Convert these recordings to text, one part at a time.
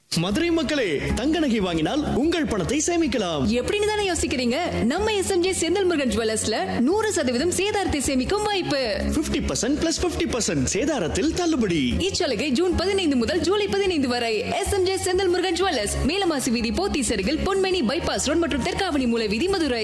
மதுரை மக்களே தங்க நகை வாங்கினால் உங்கள் பணத்தை சேமிக்கலாம் எப்படின்னு தானே யோசிக்கிறீங்க நம்ம எஸ்எம்ஜே செந்தில் முருகன் ஜுவல்லர்ஸ்ல நூறு சதவீதம் சேதாரத்தை சேமிக்கும் வாய்ப்பு 50% பர்சன்ட் பிளஸ் பிப்டி பர்சன்ட் சேதாரத்தில் தள்ளுபடி இச்சலுகை ஜூன் பதினைந்து முதல் ஜூலை பதினைந்து வரை எஸ்எம்ஜே செந்தில் முருகன் ஜுவல்லர்ஸ் மேலமாசி வீதி போத்தி சருகில் பொன்மணி பைபாஸ் ரோட் மற்றும் தெற்காவணி மூல வீதி மதுரை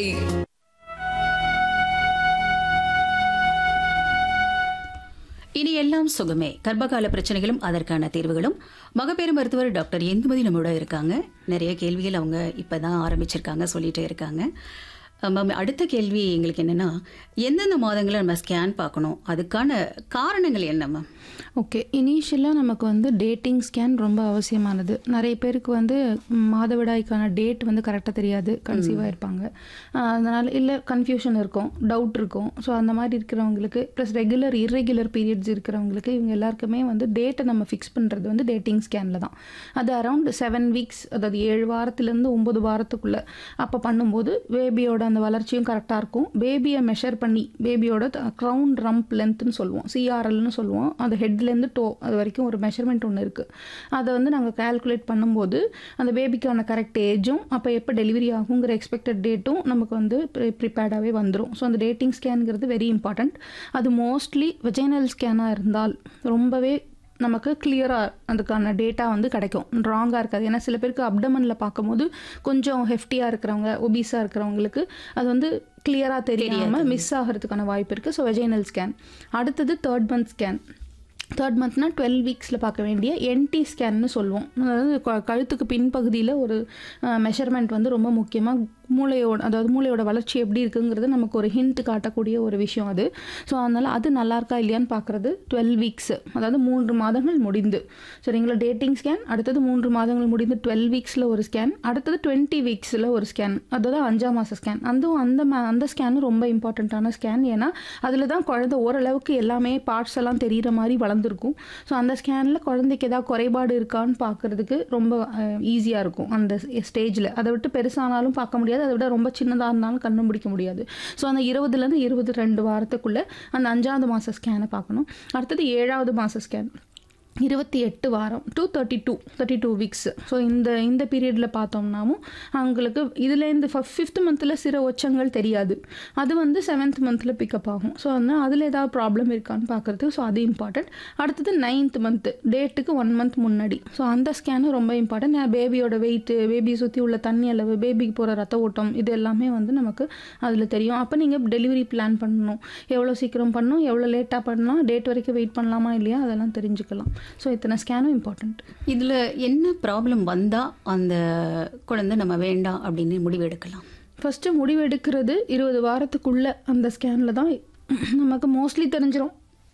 இனி எல்லாம் சுகமே கர்ப்பகால பிரச்சனைகளும் அதற்கான தீர்வுகளும் மகப்பேறு மருத்துவர் டாக்டர் இந்துமதி நம்மளோட இருக்காங்க நிறைய கேள்விகள் அவங்க இப்பதான் ஆரம்பிச்சிருக்காங்க சொல்லிட்டே இருக்காங்க மேம் அடுத்த கேள்வி எங்களுக்கு என்னன்னா எந்தெந்த மாதங்களில் நம்ம ஸ்கேன் பார்க்கணும் அதுக்கான காரணங்கள் என்ன மேம் ஓகே இனிஷியலாக நமக்கு வந்து டேட்டிங் ஸ்கேன் ரொம்ப அவசியமானது நிறைய பேருக்கு வந்து ம், மாதவிடாய்க்கான டேட் வந்து கரெக்டாக தெரியாது கன்சீவாக இருப்பாங்க அதனால் இல்லை கன்ஃபியூஷன் இருக்கும் டவுட் இருக்கும் ஸோ அந்த மாதிரி இருக்கிறவங்களுக்கு ப்ளஸ் ரெகுலர் இர்ரெகுலர் பீரியட்ஸ் இருக்கிறவங்களுக்கு இவங்க எல்லாருக்குமே வந்து டேட்டை நம்ம ஃபிக்ஸ் பண்ணுறது வந்து டேட்டிங் ஸ்கேனில் தான் அது அரவுண்ட் செவன் வீக்ஸ் அதாவது ஏழு வாரத்துலேருந்து ஒம்பது வாரத்துக்குள்ளே அப்போ பண்ணும்போது பேபியோட அந்த வளர்ச்சியும் கரெக்டாக இருக்கும் பேபியை மெஷர் பண்ணி பேபியோட க்ரௌன் ரம்ப் லென்த்னு சொல்லுவோம் சிஆர்எல்னு சொல்லுவோம் அந்த ஹெட்லேருந்து டோ அது வரைக்கும் ஒரு மெஷர்மெண்ட் ஒன்று இருக்குது அதை வந்து நாங்கள் கால்குலேட் பண்ணும்போது அந்த பேபிக்கான கரெக்ட் ஏஜும் அப்போ எப்போ டெலிவரி ஆகுங்கிற எக்ஸ்பெக்டட் டேட்டும் நமக்கு வந்து ப்ரிப்பேர்டாகவே வந்துடும் ஸோ அந்த டேட்டிங் ஸ்கேனுங்கிறது வெரி இம்பார்ட்டண்ட் அது மோஸ்ட்லி வெஜைனல் ஸ்கேனாக இருந்தால் ரொம்பவே நமக்கு கிளியராக அதுக்கான டேட்டா வந்து கிடைக்கும் ராங்காக இருக்காது ஏன்னா சில பேருக்கு அப்டமனில் பார்க்கும்போது கொஞ்சம் ஹெஃப்டியாக இருக்கிறவங்க ஒபீஸாக இருக்கிறவங்களுக்கு அது வந்து கிளியராக தெரியாமல் மிஸ் ஆகிறதுக்கான வாய்ப்பு இருக்குது ஸோ வெஜைனல் ஸ்கேன் அடுத்தது தேர்ட் மந்த் ஸ்கேன் தேர்ட் மந்த்னா டுவெல் வீக்ஸில் பார்க்க வேண்டிய என்டி ஸ்கேன்னு சொல்லுவோம் அதாவது க- கழுத்துக்கு பின்பகுதியில் ஒரு மெஷர்மெண்ட் வந்து ரொம்ப முக்கியமாக மூளையோட அதாவது மூளையோட வளர்ச்சி எப்படி இருக்குங்கிறது நமக்கு ஒரு ஹிண்ட் காட்டக்கூடிய ஒரு விஷயம் அது ஸோ அதனால் அது நல்லா இருக்கா இல்லையான்னு பார்க்குறது டுவெல் வீக்ஸ் அதாவது மூன்று மாதங்கள் முடிந்து சரிங்களா டேட்டிங் ஸ்கேன் அடுத்தது மூன்று மாதங்கள் முடிந்து டுவெல் வீக்ஸில் ஒரு ஸ்கேன் அடுத்தது டுவெண்ட்டி வீக்ஸில் ஒரு ஸ்கேன் அதாவது அஞ்சாம் மாத ஸ்கேன் அதுவும் அந்த மா- அந்த ஸ்கேனும் ரொம்ப இம்பார்ட்டண்ட்டான ஸ்கேன் ஏன்னா அதில் தான் குழந்தை ஓரளவுக்கு எல்லாமே பார்ட்ஸ் எல்லாம் தெரிகிற மாதிரி வளர்ந்துருக்கும் ஸோ அந்த ஸ்கேனில் குழந்தைக்கு ஏதாவது குறைபாடு இருக்கான்னு பார்க்குறதுக்கு ரொம்ப ஈஸியாக இருக்கும் அந்த ஸ்டேஜில் அதை விட்டு பெருசானாலும் பார்க்க முடியாது அதை விட ரொம்ப சின்னதாக இருந்தாலும் கண்டுபிடிக்க முடியாது ஸோ அந்த இருபதுலேருந்து இருபது ரெண்டு வாரத்துக்குள்ளே அந்த அஞ்சாவது மாத ஸ்கேனை பார்க்கணும் அடுத்தது ஏழாவது மாத ஸ்கேன் இருபத்தி எட்டு வாரம் to thirty two thirty two weeks so இந்த இந்த பீரியடில் பார்த்தோம்னாவும் அவங்களுக்கு இதுலேருந்து ஃபிஃப்த் மந்தில் சில ஒச்சங்கள் தெரியாது அது வந்து செவன்த் மந்தில் பிக்கப் ஆகும் ஸோ அதனால் அதில் ஏதாவது ப்ராப்ளம் இருக்கான்னு பார்க்குறதுக்கு ஸோ அது இம்பார்ட்டன்ட் அடுத்தது நைன்த் மந்த்து டேட்டுக்கு ஒன் மந்த் முன்னாடி ஸோ அந்த ஸ்கேனும் ரொம்ப இம்பார்ட்டன்ட் பேபியோட வெயிட்டு பேபியை சுற்றி உள்ள தண்ணி அளவு பேபிக்கு போகிற ரத்த ஓட்டம் இது எல்லாமே வந்து நமக்கு அதில் தெரியும் அப்போ நீங்கள் டெலிவரி பிளான் பண்ணணும் எவ்வளோ சீக்கிரம் பண்ணணும் எவ்வளோ லேட்டாக பண்ணலாம் டேட் வரைக்கும் வெயிட் பண்ணலாமா இல்லையா அதெல்லாம் தெரிஞ்சுக்கலாம் ஸோ இத்தனை ஸ்கேனும் இம்பார்ட்டண்ட் இதுல என்ன ப்ராப்ளம் வந்தா அந்த குழந்தை நம்ம வேண்டாம் அப்படின்னு முடிவு எடுக்கலாம் ஃபஸ்ட்டு முடிவு எடுக்கிறது இருபது வாரத்துக்குள்ளே அந்த ஸ்கேனில் தான் நமக்கு மோஸ்ட்லி தெரிஞ்சிரும்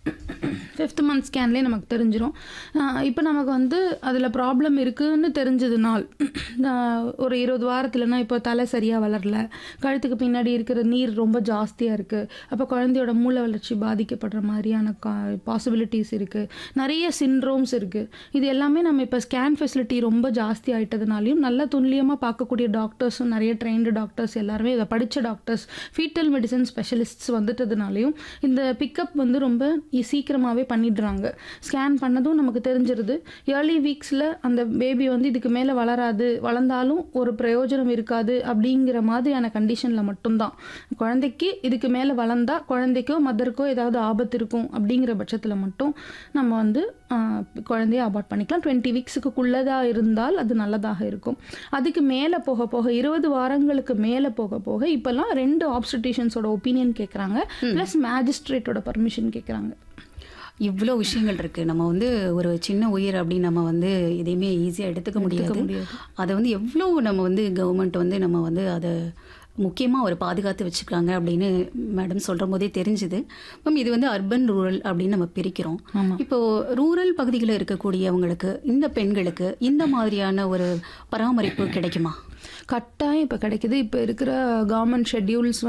ஃபிஃப்த் மந்த் ஸ்கேன்லேயே நமக்கு தெரிஞ்சிரும் இப்போ நமக்கு வந்து அதில் ப்ராப்ளம் இருக்குன்னு தெரிஞ்சதுனால் ஆஹ் ஒரு இருபது வாரத்துலனா இப்போ தலை சரியாக வளரல கழுத்துக்கு பின்னாடி இருக்கிற நீர் ரொம்ப ஜாஸ்தியாக இருக்குது அப்போ குழந்தையோட மூளை வளர்ச்சி பாதிக்கப்படுற மாதிரியான பாசிபிலிட்டிஸ் இருக்குது நிறைய சின்ட்ரோம்ஸ் இருக்குது இது எல்லாமே நம்ம இப்போ ஸ்கேன் ஃபெசிலிட்டி ரொம்ப ஜாஸ்தி ஆயிட்டதுனாலையும் நல்ல துல்லியமாக பார்க்கக்கூடிய டாக்டர்ஸும் நிறைய ட்ரெயின்டு டாக்டர்ஸ் எல்லாருமே இதை படித்த டாக்டர்ஸ் ஃபீட்டல் மெடிசன் ஸ்பெஷலிஸ்ட்ஸ் வந்துட்டதுனாலையும் இந்த பிக்கப் வந்து ரொம்ப இ- சீக்கிரமாகவே பண்ணிடுறாங்க ஸ்கேன் பண்ணதும் நமக்கு தெரிஞ்சிருது ஏர்லி வீக்ஸில் அந்த பேபி வந்து இதுக்கு மேலே வளராது வளர்ந்தாலும் ஒரு பிரயோஜனம் இருக்காது அப்படிங்கிற மாதிரியான கண்டிஷனில் மட்டும்தான் குழந்தைக்கு இதுக்கு மேலே வளர்ந்தா குழந்தைக்கோ மதருக்கோ ஏதாவது ஆபத்து இருக்கும் அப்படிங்கிற பட்சத்தில் மட்டும் நம்ம வந்து ஆஹ், குழந்தைய அபார்ட் பண்ணிக்கலாம் டுவெண்ட்டி வீக்ஸுக்குள்ளதாக இருந்தால் அது நல்லதாக இருக்கும் அதுக்கு மேலே போக போக இருபது வாரங்களுக்கு மேலே போக போக இப்போல்லாம் ரெண்டு ஆப்ஸ்டிஷன்ஸோட ஒப்பீனியன் கேட்குறாங்க ப்ளஸ் மேஜிஸ்ட்ரேட்டோட பர்மிஷன் கேட்குறாங்க இவ்வளோ விஷயங்கள் இருக்கு நம்ம வந்து ஒரு சின்ன உயிர் அப்படின்னு நம்ம வந்து எதையுமே ஈஸியாக எடுத்துக்க முடியாது அதை வந்து எவ்வளோ நம்ம வந்து கவர்மெண்ட் வந்து நம்ம வந்து அதை முக்கியமாக ஒரு பாதுகாத்து வச்சுக்கிறாங்க அப்படின்னு மேடம் சொல்கிற போதே தெரிஞ்சுது மேம் இது வந்து அர்பன் ரூரல் அப்படின்னு நம்ம பிரிக்கிறோம் இப்போ ரூரல் பகுதிகளில் இருக்கக்கூடியவங்களுக்கு இந்த பெண்களுக்கு இந்த மாதிரியான ஒரு பராமரிப்பு கிடைக்குமா கட்டாயம் இப்போ கிடைக்குது இப்போ இருக்கிற கவர்மெண்ட் ஷெட்யூல்ஸ்